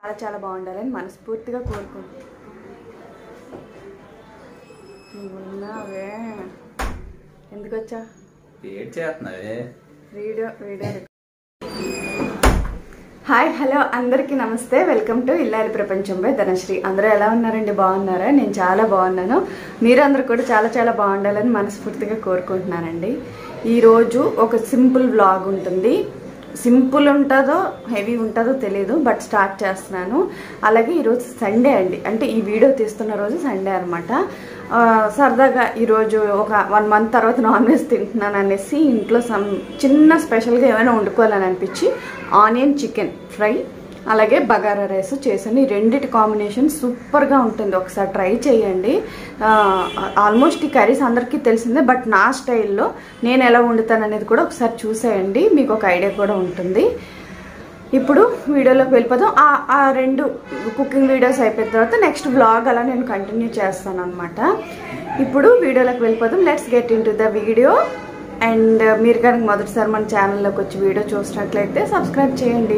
చాలా చాలా బాగుండాలని మనస్ఫూర్తిగా కోరుకుంటున్నాను నువ్వున్నావే ఎందుకు వచ్చా ఏడ్ చేస్తున్నావే వీడియో వీడియో హాయ్ హలో అందరికీ నమస్తే వెల్కమ్ టు ఇల్లారి ప్రపంచంపై ధనశ్రీ అందరూ ఎలా ఉన్నారండి బాగున్నారా నేను చాలా బాగున్నాను మీరందరూ కూడా చాలా చాలా బాగుండాలని మనస్ఫూర్తిగా కోరుకుంటున్నానండి ఈరోజు ఒక సింపుల్ వ్లాగ్ ఉంటుంది సింపుల్ ఉంటుందో హెవీ ఉంటుందో తెలియదు బట్ స్టార్ట్ చేస్తున్నాను అలాగే ఈరోజు సండే అండి అంటే ఈ వీడియో తీస్తున్న రోజు సండే అనమాట సరదాగా ఈరోజు ఒక వన్ మంత్ తర్వాత నాన్ వెజ్ తింటున్నాను అనేసి ఇంట్లో సమ్ చిన్న స్పెషల్గా ఏమైనా వండుకోవాలని అనిపించి ఆనియన్ చికెన్ ఫ్రై అలాగే బగారా రైస్ చేశాను ఈ రెండిటి కాంబినేషన్ సూపర్గా ఉంటుంది ఒకసారి ట్రై చేయండి ఆల్మోస్ట్ ఈ కర్రీస్ అందరికీ తెలిసిందే బట్ నా స్టైల్లో నేను ఎలా వండుతాను అనేది కూడా ఒకసారి చూసేయండి మీకు ఒక ఐడియా కూడా ఉంటుంది ఇప్పుడు వీడియోలోకి వెళ్ళిపోదాం ఆ ఆ రెండు కుకింగ్ వీడియోస్ అయిపోయిన తర్వాత నెక్స్ట్ బ్లాగ్ అలా నేను కంటిన్యూ చేస్తాను అనమాట ఇప్పుడు వీడియోలోకి వెళ్ళిపోదాం let's get into the video and మీరు కనుక మొదటిసారి మన ఛానల్లోకి వచ్చి వీడియో చూసినట్లయితే సబ్స్క్రైబ్ చేయండి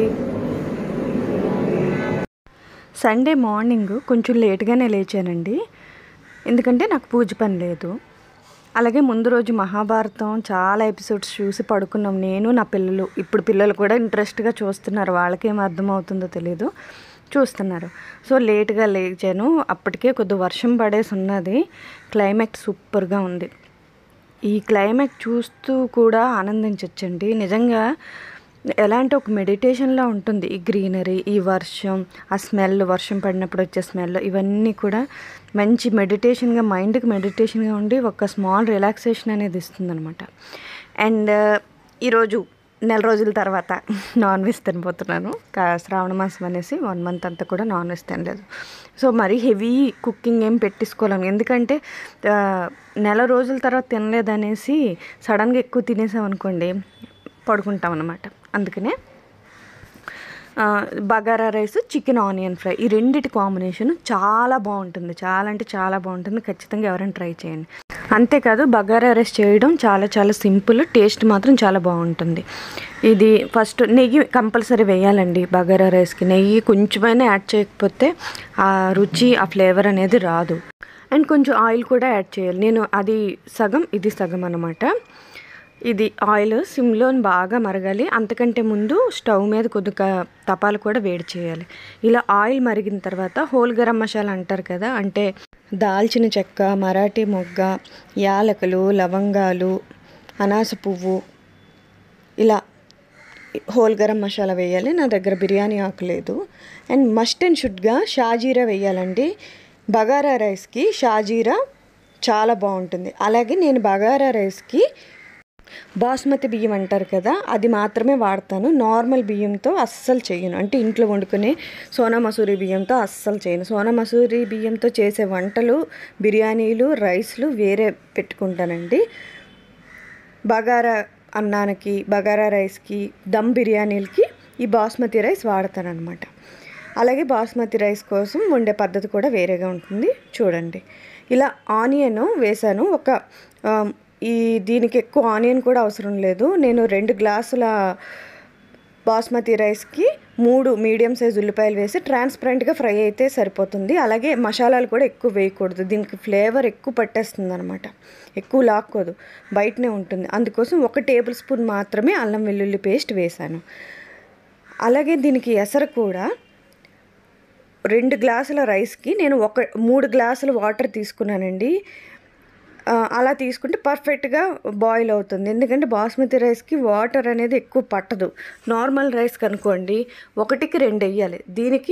సండే మార్నింగ్ కొంచెం లేట్గానే లేచానండి ఎందుకంటే నాకు పూజ పని లేదు అలాగే ముందు రోజు మహాభారతం చాలా ఎపిసోడ్స్ చూసి పడుకున్నాం నేను నా పిల్లలు ఇప్పుడు పిల్లలు కూడా ఇంట్రెస్ట్గా చూస్తున్నారు వాళ్ళకేం అర్థమవుతుందో తెలియదు చూస్తున్నారు సో లేట్గా లేచాను అప్పటికే కొద్ది వర్షం పడేసి ఉన్నది క్లైమేట్ సూపర్గా ఉంది ఈ క్లైమేట్ చూస్తూ కూడా ఆనందించవచ్చండి నిజంగా ఎలాంటి ఒక మెడిటేషన్లా ఉంటుంది ఈ గ్రీనరీ ఈ వర్షం ఆ స్మెల్ వర్షం పడినప్పుడు వచ్చే స్మెల్ ఇవన్నీ కూడా మంచి మెడిటేషన్గా మైండ్కి మెడిటేషన్గా ఉండి ఒక స్మాల్ రిలాక్సేషన్ అనేది ఇస్తుంది అనమాట అండ్ ఈరోజు నెల రోజుల తర్వాత నాన్ వెజ్ తినబోతున్నాను కా- శ్రావణ మాసం అనేసి వన్ మంత్ అంతా కూడా నాన్ వెజ్ తినలేదు సో మరీ హెవీ కుకింగ్ ఏం పెట్టించుకోలేము ఎందుకంటే ఆ, నెల రోజుల తర్వాత తినలేదనేసి సడన్గా ఎక్కువ తినేసాం అనుకోండి పడుకుంటాం అనమాట అందుకనే ఆ, bagara rice chicken onion fry ఈ రెండిటి కాంబినేషన్ చాలా బాగుంటుంది చాలా అంటే చాలా బాగుంటుంది ఖచ్చితంగా ఎవరైనా ట్రై చేయండి అంతేకాదు బగారా రైస్ చేయడం చాలా చాలా సింపుల్ టేస్ట్ మాత్రం చాలా బాగుంటుంది ఇది ఫస్ట్ నెయ్యి కంపల్సరీ వేయాలండి బగారా రైస్కి నెయ్యి కొంచెమైనా యాడ్ చేయకపోతే ఆ రుచి ఆ ఫ్లేవర్ అనేది రాదు అండ్ కొంచెం ఆయిల్ కూడా యాడ్ చేయాలి నేను అది సగం ఇది సగం అనమాట ఇది ఆయిల్ సిమ్లో బాగా మరగాలి అంతకంటే ముందు స్టవ్ మీద కొద్దిగా తపాలు కూడా వేడి చేయాలి ఇలా ఆయిల్ మరిగిన తర్వాత హోల్ గరం మసాలా అంటారు కదా అంటే దాల్చిన చెక్క మరాఠీ మొగ్గ యాలకులు లవంగాలు అనాస పువ్వు ఇలా హోల్ గరం మసాలా వేయాలి నా దగ్గర బిర్యానీ ఆకు లేదు అండ్ మస్ట్ అండ్ షుడ్గా షాజీరా వేయాలండి బగారా రైస్కి షాజీరా చాలా బాగుంటుంది అలాగే నేను బగారా రైస్కి బాస్మతి బియ్యం అంటారు కదా అది మాత్రమే వాడతాను నార్మల్ బియ్యంతో అస్సలు చేయను అంటే ఇంట్లో వండుకునే సోనా మసూరి బియ్యంతో అస్సలు చేయను సోనా మసూరి బియ్యంతో చేసే వంటలు బిర్యానీలు రైస్లు వేరే పెట్టుకుంటానండి బగారా అన్నానికి బగారా రైస్కి దమ్ బిర్యానీలకి ఈ బాస్మతి రైస్ వాడతానమాట అలాగే బాస్మతి రైస్ కోసం వండే పద్ధతి కూడా వేరేగా ఉంటుంది చూడండి ఇలా ఆనియన్ వేసాను ఒక ఆ, ఈ దీనికి ఎక్కువ ఆనియన్ కూడా అవసరం లేదు నేను రెండు గ్లాసుల బాస్మతి రైస్కి మూడు మీడియం సైజ్ ఉల్లిపాయలు వేసి ట్రాన్స్పరెంట్గా ఫ్రై అయితే సరిపోతుంది అలాగే మసాలాలు కూడా ఎక్కువ వేయకూడదు దీనికి ఫ్లేవర్ ఎక్కువ పట్టేస్తుంది అనమాట ఎక్కువ లాక్కోదు బయటనే ఉంటుంది అందుకోసం ఒక టేబుల్ స్పూన్ మాత్రమే అల్లం వెల్లుల్లి పేస్ట్ వేశాను అలాగే దీనికి ఎసరు కూడా రెండు గ్లాసుల రైస్కి నేను ఒక మూడు గ్లాసుల వాటర్ తీసుకున్నానండి ఆ, అలా తీసుకుంటే పర్ఫెక్ట్గా బాయిల్ అవుతుంది ఎందుకంటే బాస్మతి రైస్కి వాటర్ అనేది ఎక్కువ పట్టదు నార్మల్ రైస్ కనుకోండి ఒకటికి రెండు వేయాలి దీనికి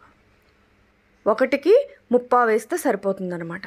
ఒకటికి ముప్పా వేస్తే సరిపోతుంది అనమాట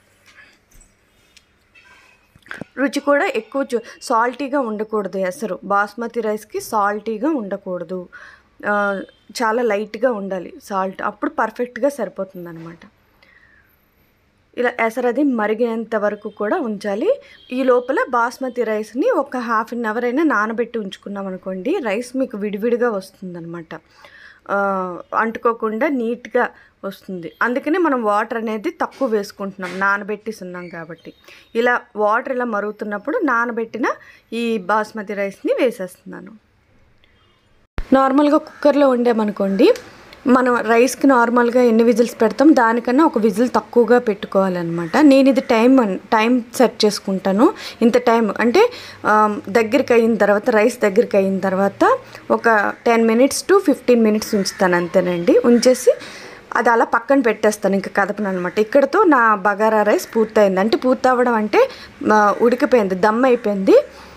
రుచి కూడా ఎక్కువ చూ సాల్టీగా ఉండకూడదు ఎసరు బాస్మతి రైస్కి సాల్టీగా ఉండకూడదు ఆ, చాలా లైట్గా ఉండాలి సాల్ట్ అప్పుడు పర్ఫెక్ట్గా సరిపోతుంది అనమాట ఇలా ఎసరది మరిగేంత వరకు కూడా ఉంచాలి ఈ లోపల బాస్మతి రైస్ని ఒక హాఫ్ అన్ అవర్ అయినా నానబెట్టి ఉంచుకున్నాం అనుకోండి రైస్ మీకు విడివిడిగా వస్తుందన్నమాట ఆ, అంటుకోకుండా నీట్గా వస్తుంది అందుకనే మనం వాటర్ అనేది తక్కువ వేసుకుంటున్నాం నానబెట్టేస్తున్నాం కాబట్టి ఇలా వాటర్ ఇలా మరుగుతున్నప్పుడు నానబెట్టిన ఈ బాస్మతి రైస్ని వేసేస్తున్నాను నార్మల్గా కుక్కర్లో వండామనుకోండి మనం రైస్కి నార్మల్గా ఎన్ని విజిల్స్ పెడతాం దానికన్నా ఒక విజిల్ తక్కువగా పెట్టుకోవాలన్నమాట నేను ఇది టైం టైం సెట్ చేసుకుంటాను ఇంత టైం అంటే ఆ, దగ్గరికి అయిన తర్వాత రైస్ దగ్గరికి అయిన తర్వాత ఒక ten minutes to fifteen minutes ఉంచుతాను అంతేనండి ఉంచేసి అది అలా పక్కన పెట్టేస్తాను ఇంకా కదపను అనమాట ఇక్కడతో నా బగారా రైస్ పూర్తయింది అంటే పూర్తి అవ్వడం అంటే ఆ, ఉడికిపోయింది దమ్ అయిపోయింది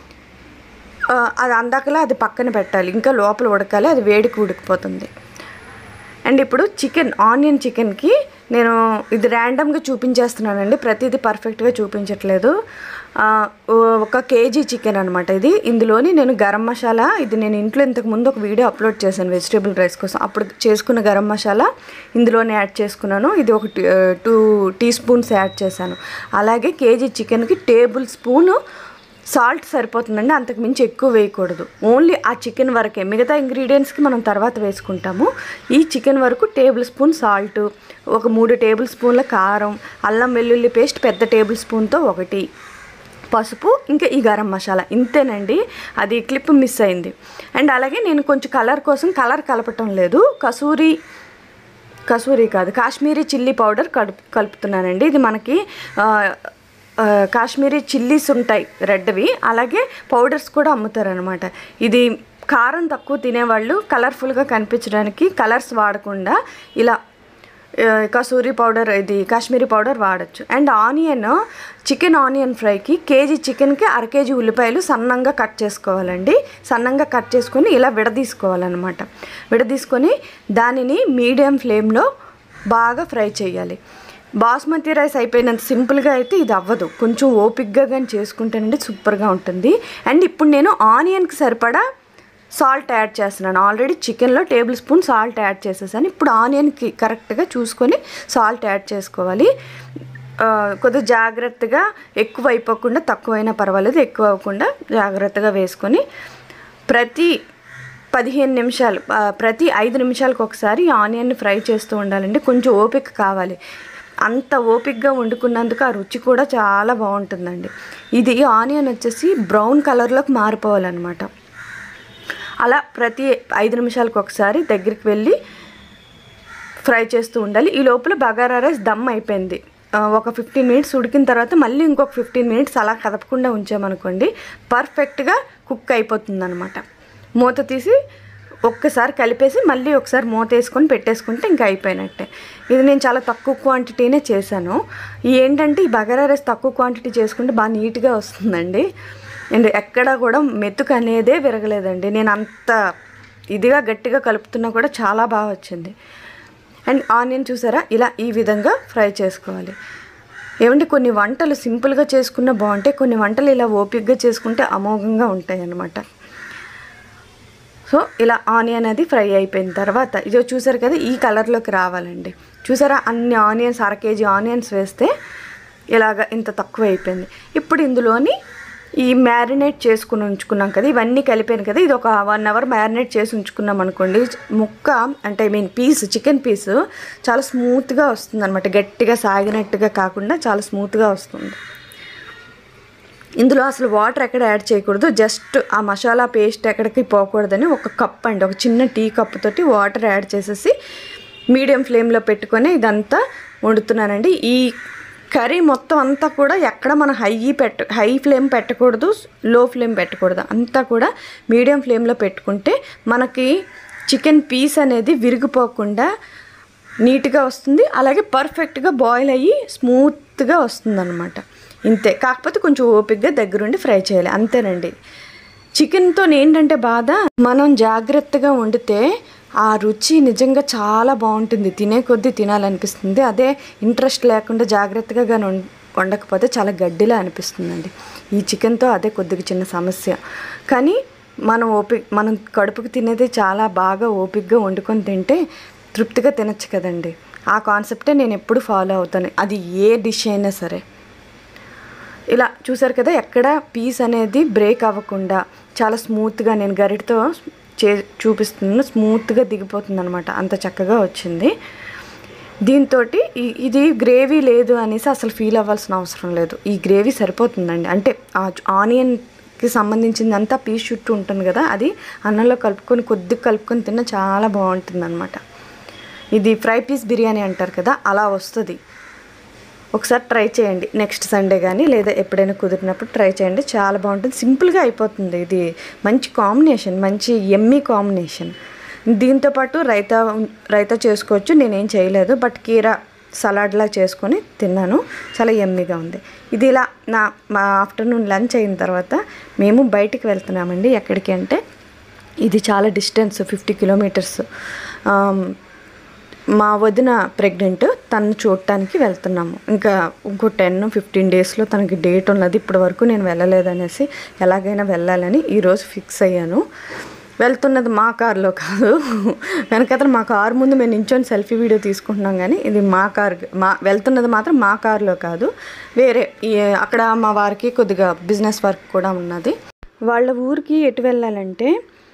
ఆ, అది అందాకలా అది పక్కన పెట్టాలి ఇంకా లోపల ఉడకాలి అది వేడికి ఉడికిపోతుంది అండ్ ఇప్పుడు చికెన్ ఆనియన్ చికెన్కి నేను ఇది ర్యాండమ్గా చూపించేస్తున్నానండి ప్రతిదీ పర్ఫెక్ట్గా చూపించట్లేదు ఆ, ఓ- ఒక కేజీ చికెన్ అనమాట ఇది ఇందులోని నేను గరం మసాలా ఇది నేను ఇంట్లో ఇంతకు ముందు ఒక వీడియో అప్లోడ్ చేశాను వెజిటేబుల్ రైస్ కోసం అప్పుడు చేసుకున్న గరం మసాలా ఇందులోనే యాడ్ చేసుకున్నాను ఇది ఒక టూ టీ స్పూన్స్ యాడ్ చేశాను అలాగే కేజీ చికెన్కి టేబుల్ స్పూను సాల్ట్ సరిపోతుందండి అంతకు మించి ఎక్కువ వేయకూడదు ఓన్లీ ఆ చికెన్ వరకే మిగతా ఇంగ్రీడియంట్స్కి మనం తర్వాత వేసుకుంటాము ఈ చికెన్ వరకు టేబుల్ స్పూన్ సాల్ట్ ఒక మూడు టేబుల్ స్పూన్ల కారం అల్లం వెల్లుల్లి పేస్ట్ పెద్ద టేబుల్ స్పూన్తో ఒకటి పసుపు ఇంకా ఈ గరం మసాలా ఇంతేనండి అది క్లిప్ మిస్ అయింది అండ్ అలాగే నేను కొంచెం కలర్ కోసం కలర్ కలపటం లేదు కసూరి కసూరి కాదు కాశ్మీరీ చిల్లీ పౌడర్ కలుపు కలుపుతున్నానండి ఇది మనకి ఆ, ఆ, కాశ్మీరీ చిల్లీస్ ఉంటాయి రెడ్వి అలాగే పౌడర్స్ కూడా అమ్ముతారనమాట ఇది కారం తక్కువ తినేవాళ్ళు కలర్ఫుల్గా కనిపించడానికి కలర్స్ వాడకుండా ఇలా ఆ, కసూరి పౌడర్ ఇది కాశ్మీరీ పౌడర్ వాడచ్చు అండ్ ఆనియన్ చికెన్ ఆనియన్ ఫ్రైకి కేజీ చికెన్కి అర కేజీ ఉల్లిపాయలు సన్నంగా కట్ చేసుకోవాలండి సన్నంగా కట్ చేసుకొని ఇలా విడదీసుకోవాలన్నమాట విడదీసుకొని దానిని మీడియం ఫ్లేమ్లో బాగా ఫ్రై చేయాలి బాస్మతి రైస్ అయిపోయినంత సింపుల్గా అయితే ఇది అవ్వదు కొంచెం ఓపిక్గా కానీ చేసుకుంటేనండి సూపర్గా ఉంటుంది అండ్ ఇప్పుడు నేను ఆనియన్కి సరిపడా సాల్ట్ యాడ్ చేస్తున్నాను ఆల్రెడీ చికెన్లో టేబుల్ స్పూన్ సాల్ట్ యాడ్ చేసేసాను ఇప్పుడు ఆనియన్కి కరెక్ట్గా చూసుకొని సాల్ట్ యాడ్ చేసుకోవాలి ఆ, కొద్దిగా జాగ్రత్తగా ఎక్కువ అయిపోకుండా తక్కువైనా పర్వాలేదు ఎక్కువ అవ్వకుండా జాగ్రత్తగా వేసుకొని ప్రతి పదిహేను నిమిషాలు ఆ, ప్రతి ఐదు నిమిషాలకు ఒకసారి ఆనియన్ని ఫ్రై చేస్తూ ఉండాలండి కొంచెం ఓపిక కావాలి అంత ఓపికగా వండుకున్నందుకు ఆ రుచి కూడా చాలా బాగుంటుందండి ఇది ఆనియన్ వచ్చేసి బ్రౌన్ కలర్లోకి మారిపోవాలన్నమాట అలా ప్రతి ఐదు నిమిషాలకు ఒకసారి దగ్గరికి వెళ్ళి ఫ్రై చేస్తూ ఉండాలి ఈ లోపల బగారా రైస్ దమ్ అయిపోయింది ఆ, ఒక ఫిఫ్టీన్ మినిట్స్ ఉడికిన తర్వాత మళ్ళీ ఇంకొక ఫిఫ్టీన్ మినిట్స్ అలా కదపకుండా ఉంచామనుకోండి పర్ఫెక్ట్గా కుక్ అయిపోతుంది అనమాట మూత తీసి ఒక్కసారి కలిపేసి మళ్ళీ ఒకసారి మూత వేసుకొని పెట్టేసుకుంటే ఇంకా అయిపోయినట్టే ఇది నేను చాలా తక్కువ క్వాంటిటీనే చేశాను ఈ ఏంటంటే ఈ బగారా రైస్ తక్కువ క్వాంటిటీ చేసుకుంటే బాగా నీట్గా వస్తుందండి అండ్ ఎక్కడ కూడా మెతుకు అనేదే విరగలేదండి నేను అంత ఇదిగా గట్టిగా కలుపుతున్నా కూడా చాలా బాగా వచ్చింది అండ్ ఆనియన్ చూసారా ఇలా ఈ విధంగా ఫ్రై చేసుకోవాలి ఏమంటే కొన్ని వంటలు సింపుల్గా చేసుకున్న బాగుంటాయి కొన్ని వంటలు ఇలా ఓపిక్గా చేసుకుంటే అమోఘంగా ఉంటాయి అన్నమాట సో ఇలా ఆనియన్ అది ఫ్రై అయిపోయిన తర్వాత ఇదో చూసారు కదా ఈ కలర్లోకి రావాలండి చూసారా అన్ని ఆనియన్స్ అర కేజీ ఆనియన్స్ వేస్తే ఇలాగ ఇంత తక్కువ అయిపోయింది ఇప్పుడు ఇందులోని ఈ మ్యారినేట్ చేసుకుని ఉంచుకున్నాం కదా ఇవన్నీ కలిపాను కదా ఇది ఒక వన్ అవర్ మ్యారినేట్ చేసి ఉంచుకున్నాం అనుకోండి ముక్క అంటే I mean piece chicken piece చాలా స్మూత్గా వస్తుంది అనమాట గట్టిగా సాగినట్టుగా కాకుండా చాలా స్మూత్గా వస్తుంది ఇందులో అసలు వాటర్ ఎక్కడ యాడ్ చేయకూడదు జస్ట్ ఆ మసాలా పేస్ట్ ఎక్కడికి పోకూడదని ఒక కప్ అండి ఒక చిన్న టీ కప్ తోటి వాటర్ యాడ్ చేసేసి మీడియం ఫ్లేమ్లో పెట్టుకొని ఇదంతా వండుతున్నానండి ఈ కర్రీ మొత్తం అంతా కూడా ఎక్కడ మనం హై పెట్ట హై ఫ్లేమ్ పెట్టకూడదు లో ఫ్లేమ్ పెట్టకూడదు అంతా కూడా మీడియం ఫ్లేమ్లో పెట్టుకుంటే మనకి చికెన్ పీస్ అనేది విరిగిపోకుండా నీట్గా వస్తుంది అలాగే పర్ఫెక్ట్గా బాయిల్ అయ్యి స్మూత్గా వస్తుంది అనమాట ఇంతే కాకపోతే కొంచెం ఓపిక్గా దగ్గరుండి ఫ్రై చేయాలి అంతేనండి చికెన్తో ఏంటంటే బాధ మనం జాగ్రత్తగా వండితే ఆ రుచి నిజంగా చాలా బాగుంటుంది తినే కొద్దీ తినాలనిపిస్తుంది అదే ఇంట్రెస్ట్ లేకుండా జాగ్రత్తగా కానీ వం- వండకపోతే చాలా గడ్డిలా అనిపిస్తుందండి ఈ చికెన్తో అదే కొద్దిగా చిన్న సమస్య కానీ మనం ఓపిక మనం కడుపుకి తినేది చాలా బాగా ఓపికగా వండుకొని తింటే తృప్తిగా తినచ్చు కదండి ఆ కాన్సెప్టే నేను ఎప్పుడు ఫాలో అవుతాను అది ఏ డిష్ అయినా సరే ఇలా చూసారు కదా ఎక్కడ పీస్ అనేది బ్రేక్ అవ్వకుండా చాలా స్మూత్గా నేను గరిటతో చే చూపిస్తున్నాను స్మూత్గా దిగిపోతుంది అనమాట అంత చక్కగా వచ్చింది దీంతో ఇది గ్రేవీ లేదు అనేసి అసలు ఫీల్ అవ్వాల్సిన అవసరం లేదు ఈ గ్రేవీ సరిపోతుందండి అంటే ఆ ఆనియన్కి సంబంధించిందంతా పీస్ చుట్టూ ఉంటుంది కదా అది అన్నంలో కలుపుకొని కొద్దిగా కలుపుకొని తిన్న చాలా బాగుంటుంది అనమాట ఇది ఫ్రై పీస్ బిర్యానీ అంటారు కదా అలా వస్తుంది ఒకసారి ట్రై చేయండి నెక్స్ట్ సండే కానీ లేదా ఎప్పుడైనా కుదిరినప్పుడు ట్రై చేయండి చాలా బాగుంటుంది సింపుల్గా అయిపోతుంది ఇది మంచి కాంబినేషన్ మంచి ఎమ్మీ కాంబినేషన్ దీంతోపాటు రైతా రైతా చేసుకోవచ్చు నేనేం చేయలేదు బట్ కీరా సలాడ్లా చేసుకొని తిన్నాను చాలా ఎమ్మీగా ఉంది ఇది ఇలా నా మా ఆఫ్టర్నూన్ లంచ్ అయిన తర్వాత మేము బయటికి వెళ్తున్నామండి ఎక్కడికి అంటే ఇది చాలా డిస్టెన్స్ ఫిఫ్టీ కిలోమీటర్స్ మా వదిన ప్రెగ్నెంట్ తను చూడటానికి వెళ్తున్నాము ఇంకా ఇంకో టెన్ ఫిఫ్టీన్ డేస్లో తనకి డేట్ ఉన్నది ఇప్పటి వరకు నేను వెళ్ళలేదనేసి ఎలాగైనా వెళ్ళాలని ఈరోజు ఫిక్స్ అయ్యాను వెళ్తున్నది మా కార్లో కాదు వెనకతను మా కారు ముందు మేము నించొని సెల్ఫీ వీడియో తీసుకుంటున్నాం కానీ ఇది మా కార్ మా వెళ్తున్నది మాత్రం మా కార్లో కాదు వేరే ఈ అక్కడ మా వారికి కొద్దిగా బిజినెస్ వర్క్ కూడా ఉన్నది వాళ్ళ ఊరికి ఎటు వెళ్ళాలంటే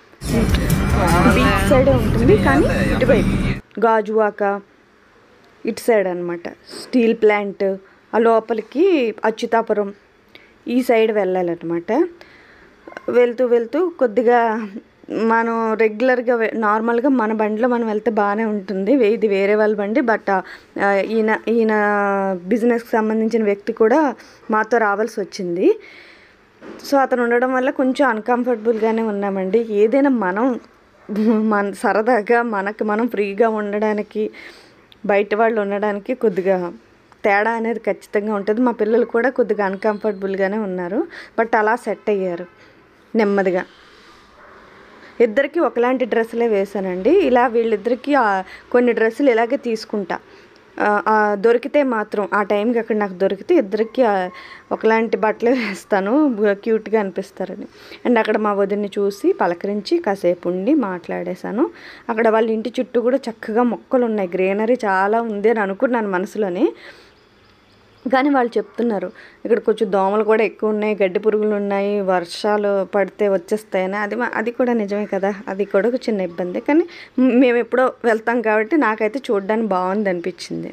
బీచ్ సైడే ఉంటుంది కానీ ఇటువైపు గాజువాక ఇటు సైడ్ అనమాట స్టీల్ ప్లాంట్ ఆ లోపలికి అచ్యుతాపురం ఈ సైడ్ వెళ్ళాలన్నమాట వెళ్తూ వెళ్తూ కొద్దిగా మనం రెగ్యులర్గా వె- నార్మల్గా మన బండిలో మనం వెళ్తే బాగానే ఉంటుంది వే- ఇది వేరే వాళ్ళ బండి బట్ ఆ, ఈయన ఈయన బిజినెస్కి సంబంధించిన వ్యక్తి కూడా మాతో రావాల్సి వచ్చింది సో అతను ఉండడం వల్ల కొంచెం అన్కంఫర్టబుల్గానే ఉన్నామండి ఏదైనా మనం మన సరదాగా మనకు మనం ఫ్రీగా ఉండడానికి బయట వాళ్ళు ఉండడానికి కొద్దిగా తేడా అనేది ఖచ్చితంగా ఉంటుంది మా పిల్లలు కూడా కొద్దిగా అన్కంఫర్టబుల్గానే ఉన్నారు బట్ అలా సెట్ అయ్యారు నెమ్మదిగా ఇద్దరికి ఒకలాంటి డ్రెస్సులే వేశానండి ఇలా వీళ్ళిద్దరికి ఆ, కొన్ని డ్రెస్సులు ఇలాగే తీసుకుంటా ఆ, ఆ, దొరికితే మాత్రం ఆ టైంకి అక్కడ నాకు దొరికితే ఇద్దరికి ఆ, ఒకలాంటి బట్టలు వేస్తాను క్యూట్గా అనిపిస్తారని అండ్ అక్కడ మా వదిన్ని చూసి పలకరించి కాసేపు ఉండి మాట్లాడేశాను అక్కడ వాళ్ళ ఇంటి చుట్టూ కూడా చక్కగా మొక్కలు ఉన్నాయి గ్రీనరీ చాలా ఉంది అని అనుకున్నాను మనసులోని కానీ వాళ్ళు చెప్తున్నారు ఇక్కడ కొంచెం దోమలు కూడా ఎక్కువ ఉన్నాయి గడ్డి పురుగులు ఉన్నాయి వర్షాలు పడితే వచ్చేస్తాయని అది మా- అది కూడా నిజమే కదా అది కూడా ఒక చిన్న ఇబ్బంది కానీ మ్- మేము ఎప్పుడో వెళ్తాం కాబట్టి నాకైతే చూడడానికి బాగుంది అనిపించింది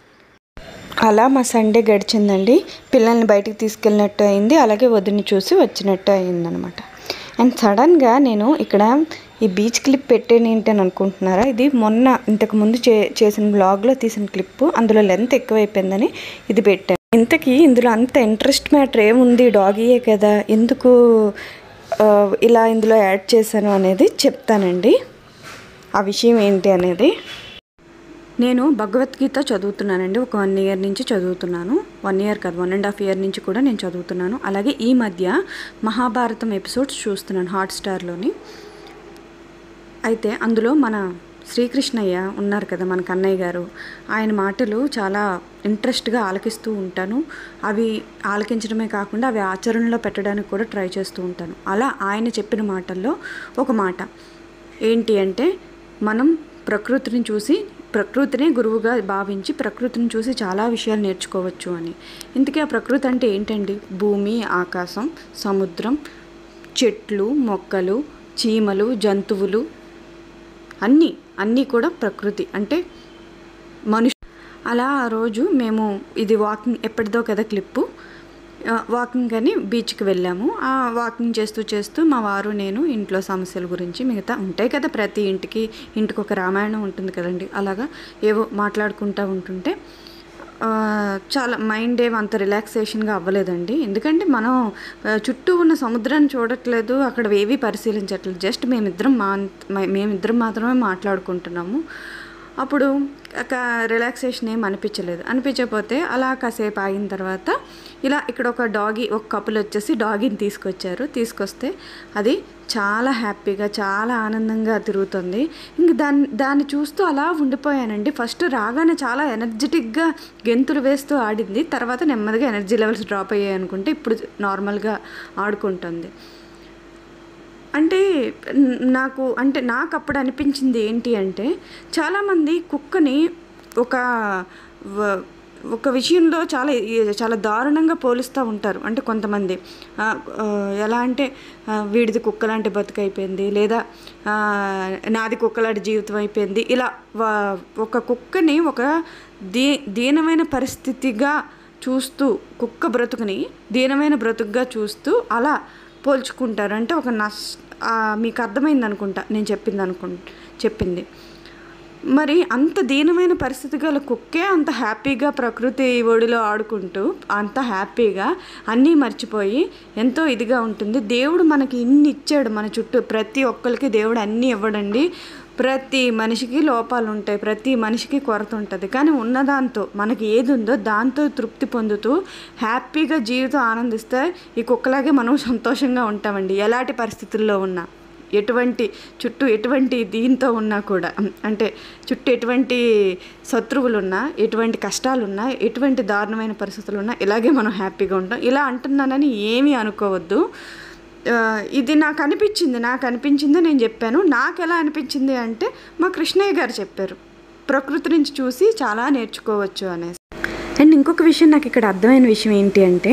అలా మా సండే గడిచిందండి పిల్లల్ని బయటికి తీసుకెళ్ళినట్టు అయింది అలాగే వదిని చూసి వచ్చినట్టు అయిందనమాట అండ్ సడన్గా నేను ఇక్కడ ఈ బీచ్ క్లిప్ పెట్టాను ఏంటి అని అనుకుంటున్నారా ఇది మొన్న ఇంతకు ముందు చే చేసిన బ్లాగ్లో తీసిన క్లిప్ అందులో లెంత్ ఎక్కువైపోయిందని ఇది పెట్టాను ఇంతకీ ఇందులో అంత ఇంట్రెస్ట్ మ్యాటర్ ఏముంది డాగీయే కదా ఎందుకు ఆ, ఇలా ఇందులో యాడ్ చేశాను అనేది చెప్తానండి ఆ విషయం ఏంటి అనేది నేను భగవద్గీత చదువుతున్నానండి ఒక వన్ ఇయర్ నుంచి చదువుతున్నాను వన్ ఇయర్ కాదు వన్ అండ్ హాఫ్ ఇయర్ నుంచి కూడా నేను చదువుతున్నాను అలాగే ఈ మధ్య మహాభారతం ఎపిసోడ్స్ చూస్తున్నాను హాట్స్టార్లోని అయితే అందులో మన శ్రీకృష్ణయ్య ఉన్నారు కదా మన కన్నయ్య గారు ఆయన మాటలు చాలా ఇంట్రెస్ట్గా ఆలకిస్తూ ఉంటాను అవి ఆలకించడమే కాకుండా అవి ఆచరణలో పెట్టడానికి కూడా ట్రై చేస్తూ ఉంటాను అలా ఆయన చెప్పిన మాటల్లో ఒక మాట ఏంటి అంటే మనం ప్రకృతిని చూసి ప్రకృతినే గురువుగా భావించి ప్రకృతిని చూసి చాలా విషయాలు నేర్చుకోవచ్చు అని ఇంతకీ ఆ ప్రకృతి అంటే ఏంటండి భూమి ఆకాశం సముద్రం చెట్లు మొక్కలు చీమలు జంతువులు అన్నీ అన్నీ కూడా ప్రకృతి అంటే మనుషు అలా ఆ రోజు మేము ఇది వాకింగ్ ఎప్పటిదో కదా క్లిప్పు ఆ, వాకింగ్ అని బీచ్కి వెళ్ళాము ఆ వాకింగ్ చేస్తూ చేస్తూ మా వారు నేను ఇంట్లో సమస్యల గురించి మిగతా ఉంటాయి కదా ప్రతి ఇంటికి ఇంటికి ఒక రామాయణం ఉంటుంది కదండి అలాగా ఏవో మాట్లాడుకుంటూ ఉంటుంటే ఆ, చాలా మైండ్ ఏం అంత రిలాక్సేషన్గా అవ్వలేదండి ఎందుకంటే మనం ఆ, చుట్టూ ఉన్న సముద్రాన్ని చూడట్లేదు అక్కడ ఏవి పరిశీలించట్లేదు జస్ట్ మేమిద్దరం మా మే- మేమిద్దరం మాత్రమే మాట్లాడుకుంటున్నాము అప్పుడు ఒక రిలాక్సేషన్ ఏం అనిపించలేదు అనిపించకపోతే అలా కాసేపు ఆగిన తర్వాత ఇలా ఇక్కడ ఒక డాగి ఒక కపుల్ వచ్చేసి డాగిని తీసుకొచ్చారు తీసుకొస్తే అది చాలా హ్యాపీగా చాలా ఆనందంగా తిరుగుతుంది ఇంక దాన్ని దాన్ని చూస్తూ అలా ఉండిపోయానండి ఫస్ట్ రాగానే చాలా ఎనర్జెటిక్గా గెంతులు వేస్తూ ఆడింది తర్వాత నెమ్మదిగా ఎనర్జీ లెవెల్స్ డ్రాప్ అయ్యాయి అనుకుంటే ఇప్పుడు నార్మల్గా ఆడుకుంటుంది అంటే న- నాకు అంటే నాకు అప్పుడు అనిపించింది ఏంటి అంటే చాలామంది కుక్కని ఒక వ- ఒక విషయంలో చాలా ఈ- చాలా దారుణంగా పోలుస్తూ ఉంటారు అంటే కొంతమంది ఆ, ఆ, ఎలా అంటే ఆ, వీడిది కుక్కలాంటి బతుకైపోయింది లేదా ఆ, నాది కుక్కలాంటి జీవితం అయిపోయింది ఇలా వా- ఒక కుక్కని ఒక దీ దీనమైన పరిస్థితిగా చూస్తూ కుక్క బ్రతుకుని దీనమైన బ్రతుకుగా చూస్తూ అలా పోల్చుకుంటారు అంటే ఒక నష్ ఆ, మీకు అర్థమైంది అనుకుంటా నేను చెప్పింది అనుకు చెప్పింది మరి అంత దీనమైన పరిస్థితి గల కుక్కే అంత హ్యాపీగా ప్రకృతి ఒడిలో ఆడుకుంటూ అంత హ్యాపీగా అన్నీ మర్చిపోయి ఎంతో ఇదిగా ఉంటుంది దేవుడు మనకి ఇన్ని ఇచ్చాడు మన చుట్టూ ప్రతి ఒక్కరికి దేవుడు అన్నీ ఇవ్వడండి ప్రతి మనిషికి లోపాలు ఉంటాయి ప్రతి మనిషికి కొరత ఉంటుంది కానీ ఉన్నదాంతో మనకి ఏది ఉందో దాంతో తృప్తి పొందుతూ హ్యాపీగా జీవితం ఆనందిస్తే ఈ కుక్కలాగే మనం సంతోషంగా ఉంటామండి ఎలాంటి పరిస్థితుల్లో ఉన్నా ఎటువంటి చుట్టూ ఎటువంటి దీంతో ఉన్నా కూడా అంటే చుట్టూ ఎటువంటి శత్రువులు ఉన్నా ఎటువంటి కష్టాలు ఉన్నా ఎటువంటి దారుణమైన పరిస్థితులు ఉన్నా ఇలాగే మనం హ్యాపీగా ఉంటాం ఇలా అంటున్నానని ఏమీ అనుకోవద్దు ఆ, ఇది నాకు అనిపించింది నాకు అనిపించింది నేను చెప్పాను నాకు ఎలా అనిపించింది అంటే మా కృష్ణయ్య గారు చెప్పారు ప్రకృతి నుంచి చూసి చాలా నేర్చుకోవచ్చు అనేసి అండ్ ఇంకొక విషయం నాకు ఇక్కడ అర్థమైన విషయం ఏంటి అంటే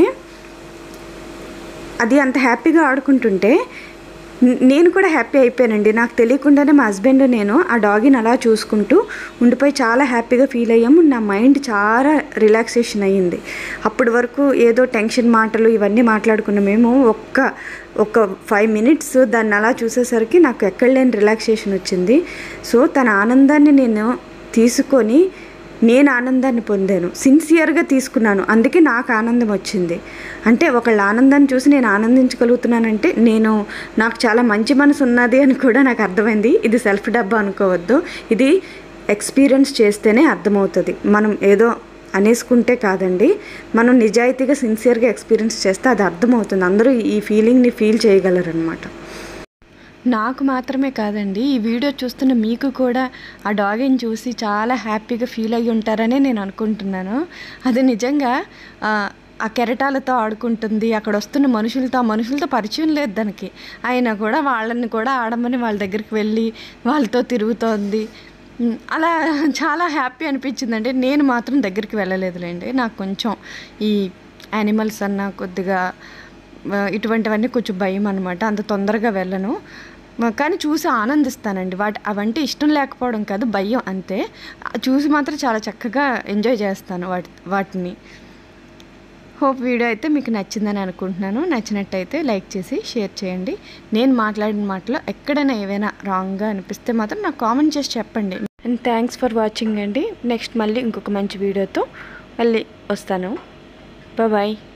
అది అంత హ్యాపీగా ఆడుకుంటుంటే న- నేను కూడా హ్యాపీ అయిపోయానండి నాకు తెలియకుండానే మా హస్బెండ్ నేను ఆ డాగిని అలా చూసుకుంటూ ఉండిపోయి చాలా హ్యాపీగా ఫీల్ అయ్యాము నా మైండ్ చాలా రిలాక్సేషన్ అయ్యింది అప్పటి వరకు ఏదో టెన్షన్ మాటలు ఇవన్నీ మాట్లాడుకున్న మేము ఒక్క ఒక ఫైవ్ మినిట్స్ దాన్ని అలా చూసేసరికి నాకు ఎక్కడ లేని రిలాక్సేషన్ వచ్చింది సో తన ఆనందాన్ని నేను తీసుకొని నేను ఆనందాన్ని పొందాను సిన్సియర్గా తీసుకున్నాను అందుకే నాకు ఆనందం వచ్చింది అంటే ఒకళ్ళ ఆనందాన్ని చూసి నేను ఆనందించగలుగుతున్నానంటే నేను నాకు చాలా మంచి మనసు ఉన్నది అని కూడా నాకు అర్థమైంది ఇది సెల్ఫ్ డబ్బా అనుకోవద్దు ఇది ఎక్స్పీరియన్స్ చేస్తేనే అర్థమవుతుంది మనం ఏదో అనేసుకుంటే కాదండి మనం నిజాయితీగా సిన్సియర్గా ఎక్స్పీరియన్స్ చేస్తే అది అర్థమవుతుంది అందరూ ఈ ఫీలింగ్ని ఫీల్ చేయగలరనమాట నాకు మాత్రమే కాదండి ఈ వీడియో చూస్తున్న మీకు కూడా ఆ డాగిని చూసి చాలా హ్యాపీగా ఫీల్ అయ్యి ఉంటారని నేను అనుకుంటున్నాను అది నిజంగా ఆ, ఆ కెరటాలతో ఆడుకుంటుంది అక్కడ వస్తున్న మనుషులతో ఆ మనుషులతో పరిచయం లేదు దానికి అయినా కూడా వాళ్ళని కూడా ఆడమని వాళ్ళ దగ్గరికి వెళ్ళి వాళ్ళతో తిరుగుతోంది ఉమ్, అలా చాలా హ్యాపీ అనిపించిందండి నేను మాత్రం దగ్గరికి వెళ్ళలేదులేండి నాకు కొంచెం ఈ యానిమల్స్ అన్న కొద్దిగా ఆ, ఇటువంటివన్నీ కొంచెం భయం అనమాట అంత తొందరగా వెళ్ళను ఆ, కానీ చూసి ఆనందిస్తానండి వాటి అవంటే ఇష్టం లేకపోవడం కాదు భయం అంతే ఆ, చూసి మాత్రం చాలా చక్కగా ఎంజాయ్ చేస్తాను వాటి వాటిని హోప్ వీడియో అయితే మీకు నచ్చిందని అనుకుంటున్నాను నచ్చినట్టయితే లైక్ చేసి షేర్ చేయండి నేను మాట్లాడిన మాటలో ఎక్కడైనా ఏవైనా రాంగ్గా అనిపిస్తే మాత్రం నాకు కామెంట్ చేసి చెప్పండి అండ్ థ్యాంక్స్ ఫర్ వాచింగ్ అండి నెక్స్ట్ మళ్ళీ ఇంకొక మంచి వీడియోతో మళ్ళీ వస్తాను బాయ్